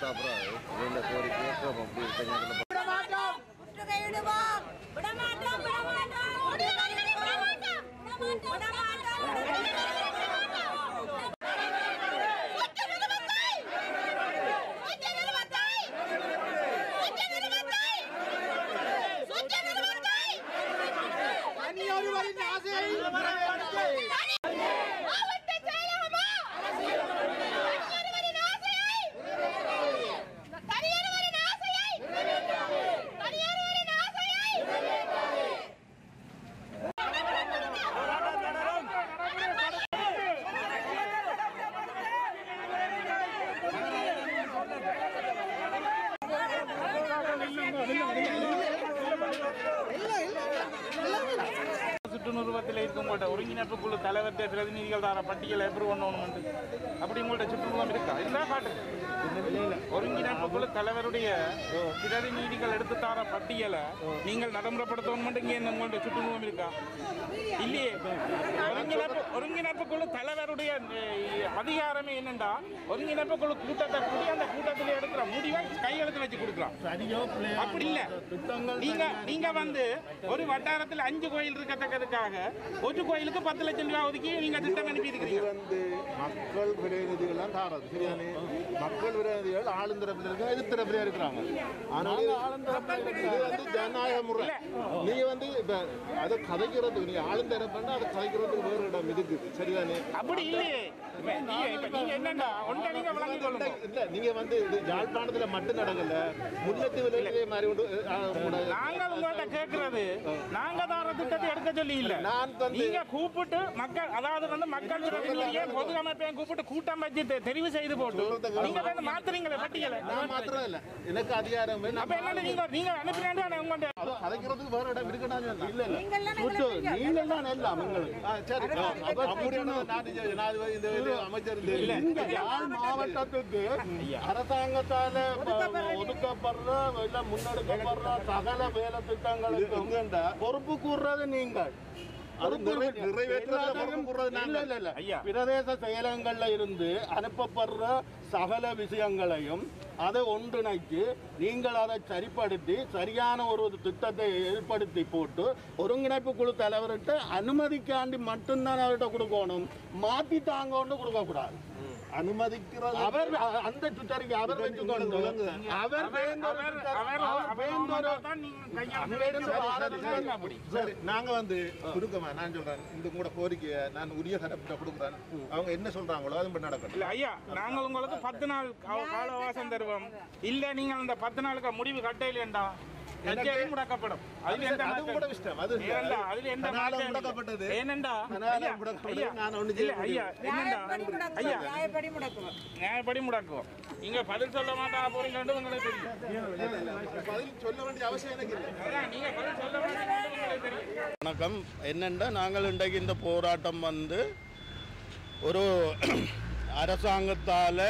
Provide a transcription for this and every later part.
கொடுத்தா அப்புறம் இந்த கோரிக்கை கேட்கிறோம் அப்படி இருக்க முற்றுகையிடுவோம் விடமாட்டோம் விடமாட்டோம் விடமாட்டோம் விடமாட்டோம் தனியொருவரின் ஆசையை மாவட்ட செயலகமா தனியொருவரின் ஆசையை தனியொருவரின் ஆசையை தனியொருவரின் ஆசையை சுற்று நிறுவனத்தில் இருக்கும் உங்கள்ட்ட ஒருங்கிணைப்பு குழு தலைவர் பிரதிநிதிகள் தர பட்டியலை எப்படி ஒன்று அப்படி உங்கள்ட்ட சுற்றுமுகம் இருக்கா இருந்தா காட்டு ஒருங்கிணைப்பு குழு தலைவருடைய பிரதிநிதிகள் எடுத்து தர பட்டியலை நீங்கள் நடைமுறைப்படுத்தணும் மட்டும் இங்கே உங்கள்ட்ட சுற்றுமுகம் இருக்கா இல்லையே ஒருங்கிணைப்பு ஒருங்கிணைப்பு குழு தலைவருடைய அஹ், அதிகாரமே என்னண்டா ஒருங்கிணைப்பு குழு கூட்டத்தை கூடி அந்த கூட்டத்தில் எடுக்கிற முடிவை கையெழுத்து வச்சு கொடுக்கலாம் சரியோ பிள்ளையோ அப்படி இல்ல திட்டங்கள் நீங்க நீங்க வந்து ஒரு வட்டாரத்தில் அஞ்சு கோயில் இருக்கத்தக்கதுக்காக ஒரு கோயிலுக்கு பத்து லட்சம் ரூபாய் ஒதுக்கி நீங்க திட்டம் அனுப்பி இது இருக்கிறீங்க வந்து மக்கள் பிரதிநிதிகள் தான் தாரது சரியானே மக்கள் பிரதிநிதிகள் ஆளுந்தரப்பில் இருக்க எதிர்த்தரப்பிலே இருக்கிறாங்க ஆனால் இது வந்து ஜனநாயக முறை நீங்க வந்து இப்ப அதை கதைக்கிறதுக்கு நீங்க ஆளுந்தரப்புன்னா அதை கதைக்கிறதுக்கு வேறு இடம் இருக்குது சரிதானே அப்படி இல்லையே இப்ப நீங்க இப்ப நீங்க என்னண்டா ஒன்றை நீங்க விளங்கிக் கொள்ளுங்க இல்ல நீங்க வந்து இது யாழ்ப்பாணத்துல மட்டும் நடக்கல முன்னெத்தி இதே மாதிரி ஒன்று அஹ், உங்களோட- நாங்கள் உங்கள்ட்ட கேட்கறது நாங்க தார திட்டத்தை எடுக்க சொல்லி இல்ல நான் வந்து- நீங்க கூப்பிட்டு மக்கள் அதாவது வந்து மக்கள் பிரதிநிதியை பொது அமைப்பையும் கூப்பிட்டு கூட்டம் வச்சு தெ- தெரிவு செய்து போட்டு நீங்க வந்து மாத்துறீங்களே பட்டியலை நான் மாத்திரம் இல்ல எனக்கு அதிகாரம் இல்லை. அப்ப என்ன நீங்க நீங்க அனுப்பினாண்டு உங்கள்ட்ட அது கதைக்கிறதுக்கு வேற இடம் இருக்குடா இல்ல இல்ல சுற்று நீங்கள் தான் எல்லாம் உங்களுக்கு ஆ, சரி ஆ, அப்ப அப்படின்னா நான் இந்த ஜனாதிபதி இந்த இது அமைச்சர் இந்த இல்ல இந்த யாழ் மாவட்டத்துக்கு அரசாங்கத்தால ப- ஒதுக்கப்படுற இல்ல முன்னெடுக்கப்படுற சகல வேலை திட்டங்களுக்கு பொறுப்பு கூறுறது நீங்கள் அது நிறை- நிறைவேற்றுறதுல எல்லாத்தையும் பொறுப்பு கூறுறது இல்ல, நாங்கள். இல்ல, இல்ல. ஐயா. பிரதேச செயலகங்கள்ல இருந்து அனுப்பப்படுற சகல விஷயங்களையும் அதை ஒன்றிணைச்சு நீங்கள் அதை சரிப்படுத்தி சரியான ஒரு திட்டத்தை ஏற்படுத்தி போட்டு ஒருங்கிணைப்பு குழு தலைவர்கிட்ட அனுமதிக்காண்டி மட்டும்தான் அவர்கிட்ட கொடுக்கணும் மாத்தி தாங்கன்னு கொடுக்கக்கூடாது அனுமதிக்கிறது அவர் அ- அந்த சுற்றறிக்கை அவர் வச்சுக்கொண்டு அவர் வேந்தொரு அவர் சுற்றறி- அவர் அவர் அவர் வேந்தொரு தான் நீங்க கையெழுத்து அங்கிருந்து வைக்க வாரத்துக்கு சரி, அப்படி சரி நாங்க வந்து சுருக்கமா நான் சொல்றேன் இந்த கூட கோரிக்கையை நான் உரிய தரப்பிட்ட கொடுக்குறேன் அவங்க என்ன சொல்றாங்களோ அது நடக்கணும் இல்ல ஐயா நாங்கள் உங்களுக்கு பத்து நாள் கா- கால அவகாசம் தருவோம் இல்ல நீங்கள் அந்த பத்து நாளுக்கு முடிவு கட்டையிலேண்டா கச்சேரி முடக்கப்படும் அதுல எந்த அது மாற்றம் கூட இஷ்டம். அது இல்ல. ஏனண்டா, அதுல எந்த அதனால மாற்றம் இல்லை. முடக்கப்பட்டது. ஏனண்டா அதனால ஐயா, முடக்கப்பட்டது. ஐயா, நான் ஒண்ணும் இல்ல, செய்ய ஐயா என்னண்டா ஐயா நியாயப்படி முடக்குவோம் நியாயப்படி முடக்குவோம் நீங்க பதில் சொல்ல மாட்டா போறீங்கன்னு உங்களுக்கு தெரியும் பதில் சொல்ல வேண்டிய அவசியம் எனக்கு இல்லை அதான் நீங்க பதில் சொல்ல மாட்டீங்கன்னு உங்களுக்கு தெரியும் வணக்கம் என்னென்னா நாங்கள் இன்றைக்கு இந்த போராட்டம் வந்து ஒரு அரசாங்கத்தால்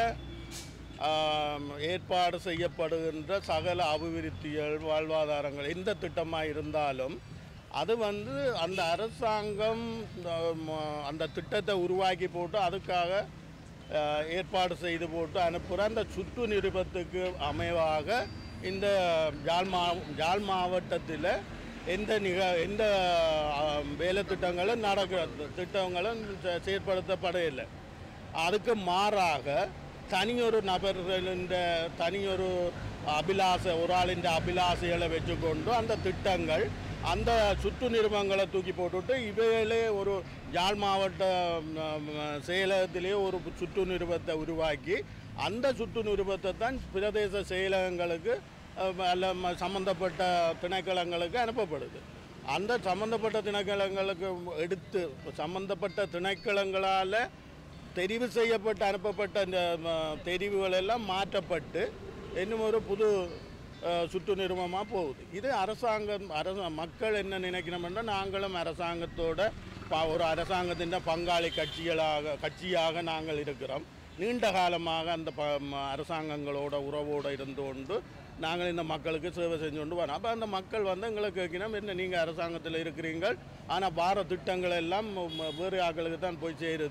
ஏற்பாடு செய்யப்படுகின்ற சகல அபிவிருத்திகள் வாழ்வாதாரங்கள் எந்த திட்டமாக இருந்தாலும் அது வந்து அந்த அரசாங்கம் ஆம், அந்த திட்டத்தை உருவாக்கி போட்டு அதுக்காக ஆஹ், ஏற்பாடு செய்து போட்டு அனுப்புகிற அந்த சுற்று நிருபத்துக்கு அமைவாக இந்த யாழ் மா யாழ் மாவட்டத்தில் எந்த நிக எந்த ஆஹ், வேலை திட்டங்களும் நடக்கிற திட்டங்களும் செ- செயற்படுத்தப்படவில்லை அதுக்கு மாறாக தனியொரு நபர்களின் தனியொரு அபிலாச ஒரு ஆளின் அபிலாசைகளை வச்சுக்கொண்டு அந்த திட்டங்கள் அந்த சுற்று நிறுவனங்களை தூக்கி போட்டுட்டு இவைகளே ஒரு யாழ் மாவட்ட ம், செயலகத்திலே ஒரு சுற்று நிறுவனத்தை உருவாக்கி அந்த சுற்று நிறுவனத்தை தான் பிரதேச செயலகங்களுக்கு அஹ், அல்ல ம- சம்பந்தப்பட்ட திணைக்களங்களுக்கு அனுப்பப்படுது அந்த சம்பந்தப்பட்ட திணைக்களங்களுக்கு எடுத்து சம்பந்தப்பட்ட திணைக்களங்களால் தெரிவு செய்யப்பட்டு அனுப்பப்பட்ட இந்த ம, தெரிவுகள் எல்லாம் மாற்றப்பட்டு இன்னும் ஒரு புது அஹ், சுற்று நிறுவனமாக போகுது இது அரசாங்கம் அரச மக்கள் என்ன நினைக்கணும்னா நாங்களும் அரசாங்கத்தோட ப- ஒரு அரசாங்கத்தின் பங்காளி கட்சிகளாக கட்சியாக நாங்கள் இருக்கிறோம் நீண்ட காலமாக அந்த ப ம- அரசாங்கங்களோட உறவோடு இருந்து கொண்டு நாங்கள் இந்த மக்களுக்கு சேவை செஞ்சு கொண்டு வரோம் அப்போ அந்த மக்கள் வந்து எங்களை கேட்கணும் என்ன நீங்கள் அரசாங்கத்தில் இருக்கிறீங்க ஆனால் வார திட்டங்கள் எல்லாம் ம- வேறு ஆட்களுக்கு தான் போய் சேருது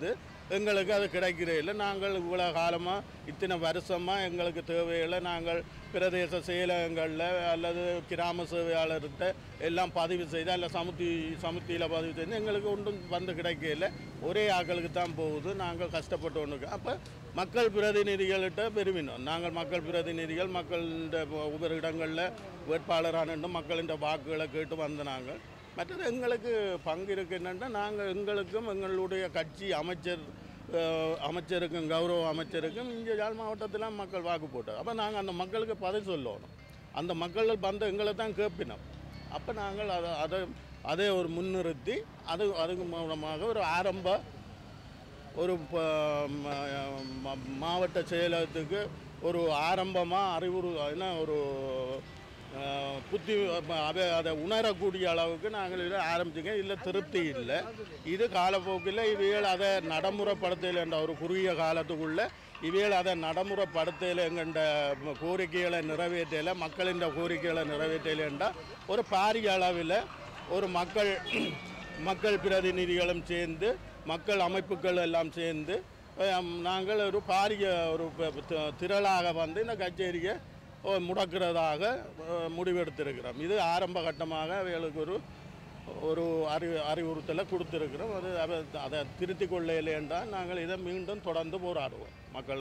எங்களுக்கு அது கிடைக்கிறே இல்லை நாங்கள் இவ்வளோ காலமாக இத்தனை வருஷமாக எங்களுக்கு தேவையில்லை நாங்கள் பிரதேச செயலகங்களில் அல்லது கிராம சேவையாளர்கிட்ட எல்லாம் பதிவு செய்து அல்ல சமுத்தி சமுத்தியில் பதிவு செய்து எங்களுக்கு ஒன்றும் வந்து கிடைக்கல ஒரே ஆக்களுக்கு தான் போகுது நாங்கள் கஷ்டப்பட்டு ஒன்றுக்கு அப்போ மக்கள் பிரதிநிதிகள்கிட்ட பெருமினோம் நாங்கள் மக்கள் பிரதிநிதிகள் மக்கள் இந்த ஒவ்வொரு இடங்களில் வேட்பாளரான மக்களின் வாக்குகளை கேட்டு வந்த நாங்கள் மற்றது எங்களுக்கு பங்கு இருக்கு என்னென்னா நாங்கள் எங்களுக்கும் எங்களுடைய கட்சி அமைச்சர் அஹ், அமைச்சருக்கும் கௌரவ அமைச்சருக்கும் இங்கே யாழ் மாவட்டத்தில் மக்கள் வாக்கு போட்டோம் அப்போ நாங்கள் அந்த மக்களுக்கு பதில் சொல்லணும் அந்த மக்கள் வந்து எங்களை தான் கேட்பினோம் அப்போ நாங்கள் அதை அதை அதை ஒரு முன்னிறுத்தி அது அதுக்கு மூலமாக ஒரு ஆரம்ப ஒரு ப- ம- ம- மாவட்ட செயலகத்துக்கு ஒரு ஆரம்பமாக அறிவுறு என்ன ஒரு அஹ், புத்தி அதை அதை உணரக்கூடிய அளவுக்கு நாங்கள் இதை ஆரம்பிச்சுங்க இல்லை திருப்தி இல்லை இது காலப்போக்கில் இவைகள் அதை நடைமுறைப்படுத்தல என்ற ஒரு குறுகிய காலத்துக்குள்ளே இவைகள் அதை நடைமுறைப்படுத்தல எங்கண்ட கோரிக்கைகளை நிறைவேற்றல மக்களின் கோரிக்கைகளை நிறைவேற்றல என்றால் ஒரு பாரிய அளவில் ஒரு மக்கள் மக்கள் பிரதிநிதிகளும் சேர்ந்து மக்கள் அமைப்புகள் எல்லாம் சேர்ந்து அஹ், நாங்கள் ஒரு பாரிய ஒரு ப- தி- திரளாக வந்து இந்த கச்சேரியை அஹ், முடக்கிறதாக அஹ், முடிவெடுத்திருக்கிறோம் இது ஆரம்ப கட்டமாக அவைகளுக்கு ஒரு ஒரு அறி அறிவுறுத்தலை கொடுத்திருக்கிறோம் அது அதை அதை திருத்திக் கொள்ளலை என்றால் நாங்கள் இதை மீண்டும் தொடர்ந்து போராடுவோம் மக்கள்